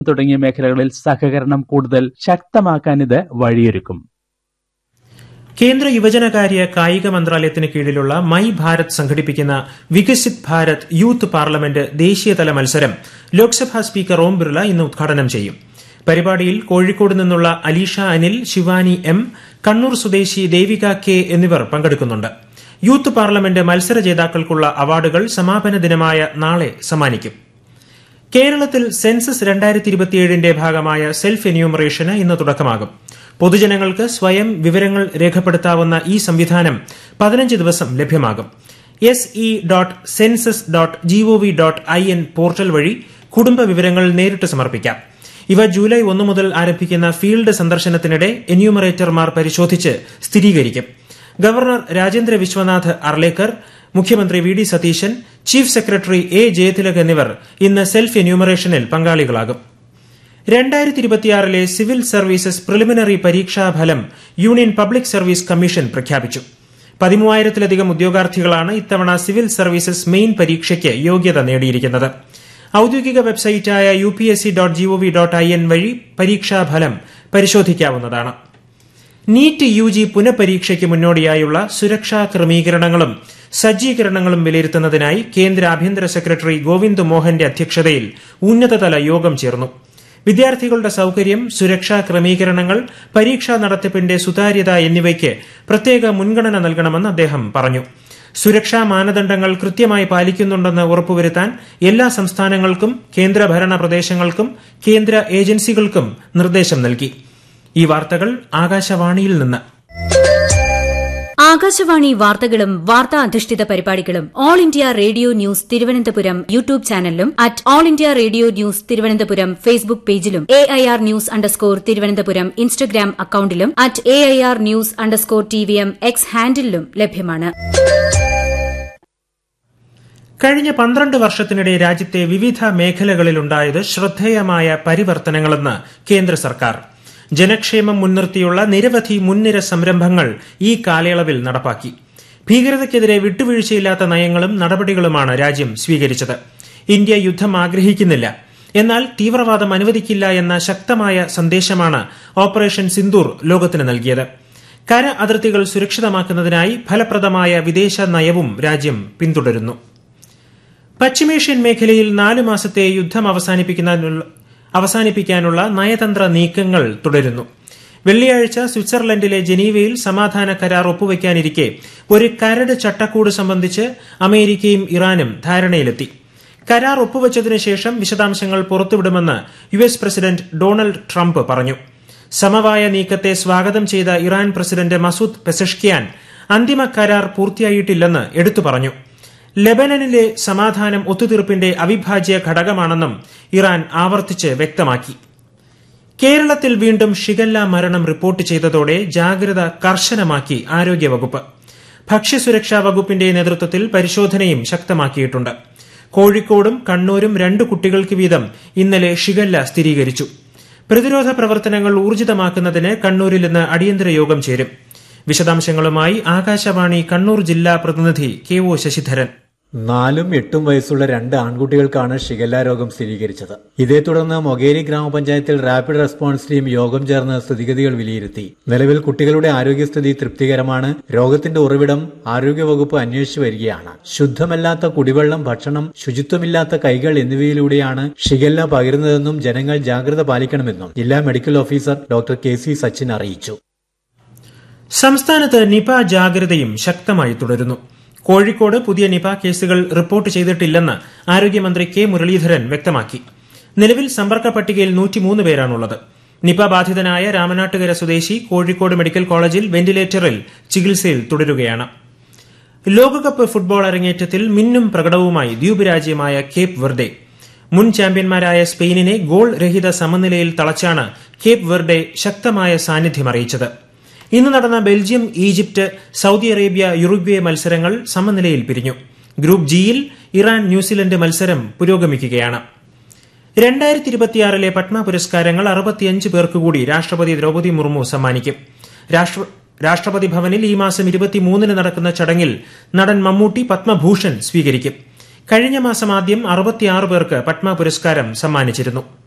തുടങ്ങിയ മേഖലകളിൽ സഹകരണം കൂടുതൽ ശക്തമാക്കാൻ ഇത് വഴിയൊരുക്കും കേന്ദ്ര യുവജനകാര്യ കായിക മന്ത്രാലയത്തിന് കീഴിലുള്ള മൈ ഭാരത് സംഘടിപ്പിക്കുന്ന വികസിത് ഭാരത് യൂത്ത് പാർലമെന്റ് ദേശീയതല മത്സരം ലോക്സഭാ സ്പീക്കർ ഓം ബിർള ഇന്ന് ഉദ്ഘാടനം ചെയ്യും പരിപാടിയിൽ കോഴിക്കോട് നിന്നുള്ള അലീഷ അനിൽ ശിവാനി എം കണ്ണൂർ സ്വദേശി ദേവിക കെ എന്നിവർ പങ്കെടുക്കുന്നുണ്ട് യൂത്ത് പാർലമെന്റ് മത്സര ജേതാക്കൾക്കുള്ള അവാർഡുകൾ സമാപന ദിനമായ നാളെ സമ്മാനിക്കും കേരളത്തിൽ സെൻസസ് രണ്ടായിരത്തി ഇരുപത്തിയേഴിന്റെ ഭാഗമായ സെൽഫ് എന്യൂമറേഷന് ഇന്ന് തുടക്കമാകും പൊതുജനങ്ങൾക്ക് സ്വയം വിവരങ്ങൾ രേഖപ്പെടുത്താവുന്ന ഈ സംവിധാനം പതിനഞ്ച് ദിവസം ലഭ്യമാകും S E dot census dot GOV dot I N portal വഴി കുടുംബ വിവരങ്ങൾ നേരിട്ട് സമർപ്പിക്കാം ഇവ ജൂലൈ ഒന്ന് മുതൽ ആരംഭിക്കുന്ന ഫീൽഡ് സന്ദർശനത്തിനിടെ എന്യൂമറേറ്റർമാർ പരിശോധിച്ച് സ്ഥിരീകരിക്കും ഗവർണർ രാജേന്ദ്ര വിശ്വനാഥ് അർലേക്കർ മുഖ്യമന്ത്രി V D Satheesan chief secretary A Jayathilak എന്നിവർ ഇന്ന് സെൽഫ് എന്യൂമറേഷനിൽ പങ്കാളികളാകും രണ്ടായിരത്തി ഇരുപത്തിയാറിലെ സിവിൽ സർവീസസ് പ്രിലിമിനറി പരീക്ഷാഫലം യൂണിയൻ പബ്ലിക് സർവീസ് കമ്മീഷൻ പ്രഖ്യാപിച്ചു പതിമൂവായിരത്തിലധികം ഉദ്യോഗാർത്ഥികളാണ് ഇത്തവണ സിവിൽ സർവീസസ് മെയിൻ പരീക്ഷയ്ക്ക് യോഗ്യത നേടിയിരിക്കുന്നത് ഔദ്യോഗിക വെബ്സൈറ്റായ U P S C dot GOV dot I N വഴി പരീക്ഷാഫലം പരിശോധിക്കാവുന്നതാണ് നീറ്റ് യു ജി പുനഃപരീക്ഷയ്ക്ക് മുന്നോടിയായുള്ള സുരക്ഷാ ക്രമീകരണങ്ങളും സജ്ജീകരണങ്ങളും വിലയിരുത്തുന്നതിനായി കേന്ദ്ര ആഭ്യന്തര സെക്രട്ടറി ഗോവിന്ദ് മോഹന്റെ അധ്യക്ഷതയിൽ ഉന്നതതല യോഗം ചേർന്നു വിദ്യാർത്ഥികളുടെ സൌകര്യം സുരക്ഷാ ക്രമീകരണങ്ങൾ പരീക്ഷാ നടത്തിപ്പിന്റെ സുതാര്യത എന്നിവയ്ക്ക് പ്രത്യേക മുൻഗണന നൽകണമെന്ന് അദ്ദേഹം പറഞ്ഞു സുരക്ഷാ മാനദണ്ഡങ്ങൾ കൃത്യമായി പാലിക്കുന്നുണ്ടെന്ന് ഉറപ്പുവരുത്താൻ എല്ലാ സംസ്ഥാനങ്ങൾക്കും കേന്ദ്രഭരണ പ്രദേശങ്ങൾക്കും കേന്ദ്ര ഏജൻസികൾക്കും നിർദ്ദേശം നൽകി ഈ വാർത്തകൾ ആകാശവാണിയിൽ നിന്ന് ആകാശവാണി വാർത്തകളും വാർത്താ അധിഷ്ഠിത പരിപാടികളും all India radio news Thiruvananthapuram YouTube ചാനലിലും at all India radio news Thiruvananthapuram Facebook പേജിലും A I R news underscore Thiruvananthapuram Instagram അക്കൌണ്ടിലും at A I R news underscore T V M X ഹാൻഡിലും ലഭ്യമാണ് കഴിഞ്ഞ പന്ത്രണ്ട് വർഷത്തിനിടെ രാജ്യത്തെ വിവിധ മേഖലകളിലുണ്ടായത് ശ്രദ്ധേയമായ പരിവർത്തനങ്ങളെന്ന് കേന്ദ്ര സർക്കാർ ജനക്ഷേമം മുൻനിർത്തിയുള്ള നിരവധി മുൻനിര സംരംഭങ്ങൾ ഈ കാലയളവിൽ നടപ്പാക്കി ഭീകരതയ്ക്കെതിരെ വിട്ടുവീഴ്ചയില്ലാത്ത നയങ്ങളും നടപടികളുമാണ് രാജ്യം സ്വീകരിച്ചത് ഇന്ത്യ യുദ്ധം ആഗ്രഹിക്കുന്നില്ല എന്നാൽ തീവ്രവാദം അനുവദിക്കില്ല എന്ന ശക്തമായ സന്ദേശമാണ് ഓപ്പറേഷൻ സിന്ദൂർ ലോകത്തിന് നൽകിയത് കര അതിർത്തികൾ സുരക്ഷിതമാക്കുന്നതിനായി ഫലപ്രദമായ വിദേശ നയവും രാജ്യം പിന്തുടരുന്നു പശ്ചിമേഷ്യൻ മേഖലയിൽ നാലു മാസത്തെ യുദ്ധം അവസാനിപ്പിക്കുന്നതിനുള്ള അവസാനിപ്പിക്കാനുള്ള നയതന്ത്ര നീക്കങ്ങൾ തുടരുന്നു വെള്ളിയാഴ്ച സ്വിറ്റ്സർലൻഡിലെ ജനീവയിൽ സമാധാന കരാർ ഒപ്പുവയ്ക്കാനിരിക്കെ ഒരു കരട് ചട്ടക്കൂട് സംബന്ധിച്ച് അമേരിക്കയും ഇറാനും ധാരണയിലെത്തി കരാർ ഒപ്പുവച്ചതിനു ശേഷം വിശദാംശങ്ങൾ പുറത്തുവിടുമെന്ന് U S president Donald Trump പറഞ്ഞു സമവായ നീക്കത്തെ സ്വാഗതം ചെയ്ത ഇറാൻ പ്രസിഡന്റ് മസൂദ് പെസഷ്കിയാൻ അന്തിമ കരാർ പൂർത്തിയായിട്ടില്ലെന്ന് എടുത്തു പറഞ്ഞു ലെബനനിലെ സമാധാനം ഒത്തുതീർപ്പിന്റെ അവിഭാജ്യ ഘടകമാണെന്നും ഇറാൻ ആവർത്തിച്ച് വ്യക്തമാക്കി കേരളത്തിൽ വീണ്ടും ഷിഗല്ല മരണം റിപ്പോർട്ട് ചെയ്തതോടെ ജാഗ്രത കർശനമാക്കി ആരോഗ്യവകുപ്പ് ഭക്ഷ്യസുരക്ഷാ വകുപ്പിന്റെ നേതൃത്വത്തിൽ പരിശോധനയും ശക്തമാക്കിയിട്ടുണ്ട് കോഴിക്കോടും കണ്ണൂരും രണ്ട് കുട്ടികൾക്ക് വീതം ഇന്നലെ ഷിഗല്ല സ്ഥിരീകരിച്ചു പ്രതിരോധ പ്രവർത്തനങ്ങൾ ഊർജിതമാക്കുന്നതിന് കണ്ണൂരിൽ ഇന്ന് അടിയന്തര യോഗം ചേരും വിശദാംശങ്ങളുമായി ആകാശവാണി കണ്ണൂർ ജില്ലാ പ്രതിനിധി കെ ഒ ശശിധരൻ നാലും എട്ടും വയസ്സുള്ള രണ്ട് ആൺകുട്ടികൾക്കാണ് ഷിഗല്ല രോഗം സ്ഥിരീകരിച്ചത് ഇതേ തുടർന്ന് മൊകേരി ഗ്രാമപഞ്ചായത്തിൽ റാപ്പിഡ് റെസ്പോൺസ് ടീം യോഗം ചേർന്ന് സ്ഥിതിഗതികൾ വിലയിരുത്തി നിലവിൽ കുട്ടികളുടെ ആരോഗ്യസ്ഥിതി തൃപ്തികരമാണ് രോഗത്തിന്റെ ഉറവിടം ആരോഗ്യവകുപ്പ് അന്വേഷിച്ചു വരികയാണ് ശുദ്ധമല്ലാത്ത കുടിവെള്ളം ഭക്ഷണം ശുചിത്വമില്ലാത്ത കൈകൾ എന്നിവയിലൂടെയാണ് ഷിഗല്ല പകരുന്നതെന്നും ജനങ്ങൾ ജാഗ്രത പാലിക്കണമെന്നും ജില്ലാ medical officer doctor K C Sachin അറിയിച്ചു സംസ്ഥാനത്ത് നിപ ജാഗ്രതയും ശക്തമായി തുടരുന്നു കോഴിക്കോട് പുതിയ നിപ കേസുകൾ റിപ്പോർട്ട് ചെയ്തിട്ടില്ലെന്ന് ആരോഗ്യമന്ത്രി കെ മുരളീധരൻ വ്യക്തമാക്കി നിലവിൽ സമ്പർക്ക പട്ടികയിൽ നൂറ്റിമൂന്ന് പേരാണുള്ളത് നിപ ബാധിതനായ രാമനാട്ടുകര സ്വദേശി കോഴിക്കോട് മെഡിക്കൽ കോളേജിൽ വെന്റിലേറ്ററിൽ ചികിത്സയിൽ തുടരുകയാണ് ലോകകപ്പ് ഫുട്ബോൾ അരങ്ങേറ്റത്തിൽ മിന്നും പ്രകടവുമായി ദ്വീപ് രാജ്യമായ കേപ്പ് വെർഡെ മുൻ ചാമ്പ്യന്മാരായ സ്പെയിനിനെ ഗോൾ രഹിത സമനിലയിൽ തളച്ചാണ് കേപ്പ് വെർഡെ ശക്തമായ സാന്നിധ്യം അറിയിച്ചത് ഇന്ന് നടന്ന Belgium Egypt Saudi Arabia Uruguay മത്സരങ്ങൾ സമനിലയിൽ പിരിഞ്ഞു ഗ്രൂപ്പ് ജിയിൽ ഇറാൻ ന്യൂസിലൻഡ് മത്സരം പുരോഗമിക്കുകയാണ് രണ്ടായിരത്തി ഇരുപത്തിയാറിലെ പത്മ പുരസ്കാരങ്ങൾ അറുപത്തിയഞ്ച് പേർക്ക് കൂടി രാഷ്ട്രപതി ദ്രൌപദി മുർമു സമ്മാനിക്കും രാഷ്ട്രപതി ഭവനിൽ ഈ മാസം ഇരുപത്തിമൂന്നിന് നടക്കുന്ന ചടങ്ങിൽ നടൻ മമ്മൂട്ടി പത്മഭൂഷൺ സ്വീകരിക്കും കഴിഞ്ഞ മാസം ആദ്യം അറുപത്തിയാറ് പേർക്ക് പത്മ പുരസ്കാരം സമ്മാനിച്ചിരുന്നു